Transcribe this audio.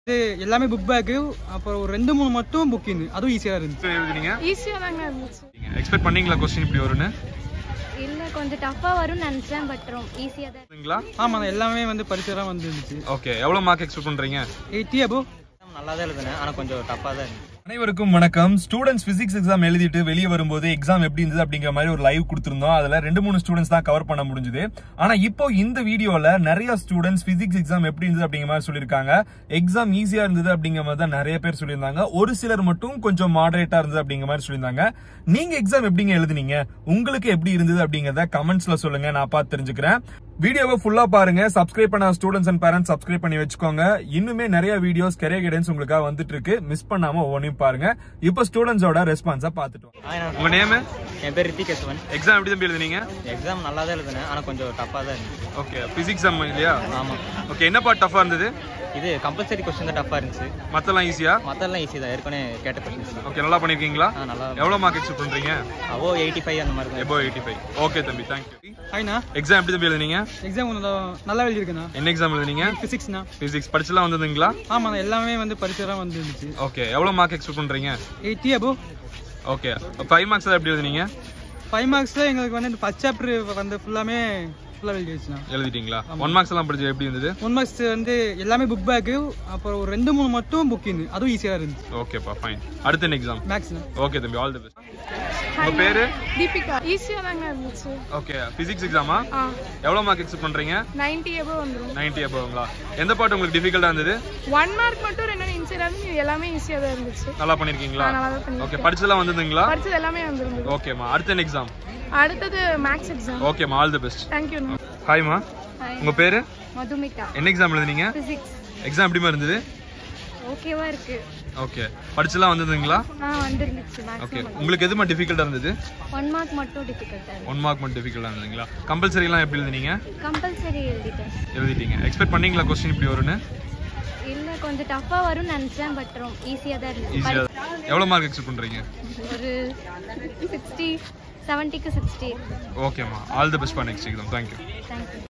இது எல்லாமே book bag அப்புறம் ஒரு ரெண்டு மூணு மட்டும் புக்கிங் அதுவும் ஈஸியாக இருந்துச்சு எழுதுனீங்க ஈஸியாக தாங்க இருந்துச்சு எக்ஸ்பெக்ட் பண்ணீங்களா கொஸ்டின் இப்படி வரும்னு இல்லை கொஞ்சம் டஃப்பாக வரும்னு நினச்சேன் பட் ஈஸியாக தான் சரிங்களா ஆமாம் எல்லாமே வந்து பரிச்சயம் வந்துருந்துச்சு ஓகே எவ்வளோ மார்க் எக்ஸ்பெக்ட் பண்ணுறீங்க எயிட்டி அபோ நல்லா தான் எழுதுனேன் ஆனால் கொஞ்சம் டஃப்பாக தான் இருந்துச்சு அனைவருக்கும் வணக்கம் ஸ்டூடெண்ட்ஸ் பிசிக்ஸ் எக்ஸாம் எழுதிட்டு வெளியே வரும்போது எக்ஸாம் எப்படி இருந்தது அப்படிங்கிற மாதிரி ஒரு லைவ் கொடுத்திருந்தோம் அதுல ரெண்டு மூணு ஸ்டூடெண்ட்ஸ் தான் கவர் பண்ண முடிஞ்சது ஆனா இப்போ இந்த வீடியோல நிறைய ஸ்டூடெண்ட்ஸ் பிசிக்ஸ் எக்ஸாம் எப்படி இருந்தது அப்படிங்கிற மாதிரி சொல்லியிருக்காங்க எக்ஸாம் ஈஸியா இருந்தது அப்படிங்கிற மாதிரி தான் நிறைய பேர் சொல்லியிருந்தாங்க ஒரு சிலர் மட்டும் கொஞ்சம் மாடரேட்டா இருந்தது அப்படிங்கிற மாதிரி சொல்லியிருந்தாங்க நீங்க எக்ஸாம் எப்படிங்க எழுதுனீங்க உங்களுக்கு எப்படி இருந்தது அப்படிங்கறத கமெண்ட்ஸ்ல சொல்லுங்க நான் பார்த்து தெரிஞ்சுக்கிறேன் வீடியோவை ஃபுல்லா பாருங்க சப்ஸ்கிரைப் பண்ண ஸ்டூடெண்ட்ஸ் அண்ட் பேரண்ட்ஸ் சப்ஸ்கிரைப் பண்ணி வச்சுக்கோங்க இன்னுமே நிறைய வீடியோஸ் கரியர் கைடன்ஸ் உங்களுக்காக வந்துட்டு இருக்கு மிஸ் பண்ணாம ஒவ்வொன்றையும் பாருங்க இப்போ ஸ்டூடெண்ட்ஸோட ரெஸ்பான்ஸா பார்த்துட்டோம் ஆ, நான் உங்க நேம் என் பேர் ரித்திகேசவன் எக்ஸாம் எப்படி தம்பி எழுதுனீங்க எக்ஸாம் நல்லா தான் எழுதுனேன் ஆனால் கொஞ்சம் டஃப்பாக தான் இருந்துச்சு ஓகே பிசிக்ஸ் இல்லையா ஆமாம் ஓகே என்ன பார்ட் டஃபா இருந்தது இது கம்பல்சரி கொஸ்டின் தான் டஃப்பாக இருந்துச்சு மத்தெல்லாம் ஈஸியா மற்றெல்லாம் ஈஸி தான் ஏற்கனவே கேட்ட கொஸ்டின்ஸ் ஓகே நல்லா பண்ணிருக்கீங்களா ஆ நல்லா எவ்வளவு மார்க் எக்ஸ்பெக்ட் பண்றீங்க அவோ எயிட்டி ஃபைவ் அந்த மாதிரி தான் எபோ எயிட்டி ஃபைவ் ஓகே தம்பி தேங்க்யூ ஹாய்ண்ணா எக்ஸாம் எப்படி தம்பி எழுதுனீங்க எக்ஸாம் கொஞ்சம் நல்லா எழுதியிருக்கேண்ணா என்ன எக்ஸாம் எழுதுனீங்க ஃபிசிக்ஸ்ண்ணா பிசிக்ஸ் படிச்சுலாம் வந்ததுங்களா ஆமாண்ணா எல்லாமே வந்து பரிச்சயம் வந்துருந்துச்சு ஓகே எவ்வளவு மார்க் எக்ஸ்பெக்ட் பண்றீங்க eighty above okay five marks தான் எப்படி எழுதுனீங்க ஃபைவ் மார்க்ஸில் எங்களுக்கு வந்து ஃபஸ்ட் சாப்டர் வந்து ஃபுல்லாமே ஃபுல்லாக எழுதி வச்சுண்ணா எழுதிட்டீங்களா ஒன் மார்க்ஸ் எல்லாம் படிச்சு எப்படி இருந்தது ஒன் மார்க்ஸ் வந்து எல்லாமே புக் பேக்கு அப்புறம் ஒரு ரெண்டு மூணு மட்டும் புக்கிங் அதுவும் ஈஸியாக இருந்துச்சு ஓகேப்பா ஃபைன் அடுத்த என்ன எக்ஸாம் மேக்ஸ்ண்ணா ஓகே தம்பி ஆல் தி பெஸ்ட் உங்க பேரு தீபிகா ஈஸியாக தாங்க இருந்துச்சு ஓகே பிசிக்ஸ் எக்ஸாமா ஆ எவ்வளவு மார்க் எக்ஸ்பெக்ட் பண்றீங்க நைன்ட்டி எபோ வந்துடும் 90 அபோங்களா எந்த பாட்டு உங்களுக்கு டிஃபிகல்ட்டா இருந்தது ஒன் மார்க் மட்டும் ரெண்டு இன்சைடாக இருந்து இது எல்லாமே ஈஸியாக தான் இருந்துச்சு நல்லா பண்ணிருக்கீங்களா நான் நல்லா தான் பண்ணிருக்கேன். ஓகே படிச்சதெல்லாம் வந்ததுங்களா படிச்சது எல்லாமே வந்துருந்தது ஓகேம்மா அடுத்த என்ன எக்ஸாம் அடுத்தது மேக்ஸ் எக்ஸாம் ஓகேம்மா ஆல் தி பெஸ்ட் தேங்க்யூ ஹாய்மா உங்க பேரு மதுமிதா என்ன எக்ஸாம் எழுதுனீங்க ஃபிசிக்ஸ் எக்ஸாம் எப்படிமா இருந்தது ஓகேவா இருக்கு ஓகே படிச்செல்லாம் வந்ததுங்களா ஆ வந்துருந்துச்சு ஓகே மேக்ஸிமம் உங்களுக்கு எதுமா டிஃபிகல்ட்டா இருந்தது ஒன் மார்க் மட்டும் டிஃபிகல்ட்டாக இருக்கு ஒன் மார்க் மட்டும் டிஃபிகல்ட்டா இருந்ததுங்களா கம்பல்சரி எல்லாம் எப்படி எழுதுனீங்க கம்பல்சரி எழுதிட்டேன் எழுதிட்டீங்க எக்ஸ்பெக்ட் பண்ணீங்களா கொஸ்டின் இப்படி வரும்னு இல்லை கொஞ்சம் டஃப்பாக வரும்னு நினச்சேன் பட் ஈஸியாக தான் இருந்துச்சு ஈஸியா எவ்வளவு மார்க் எக்ஸ்பெக்ட் பண்றீங்க ஒரு சிக்ஸ்டி செவன்ட்டிக்கு சிக்ஸ்டி ஓகேம்மா all the best for next exam thank you thank you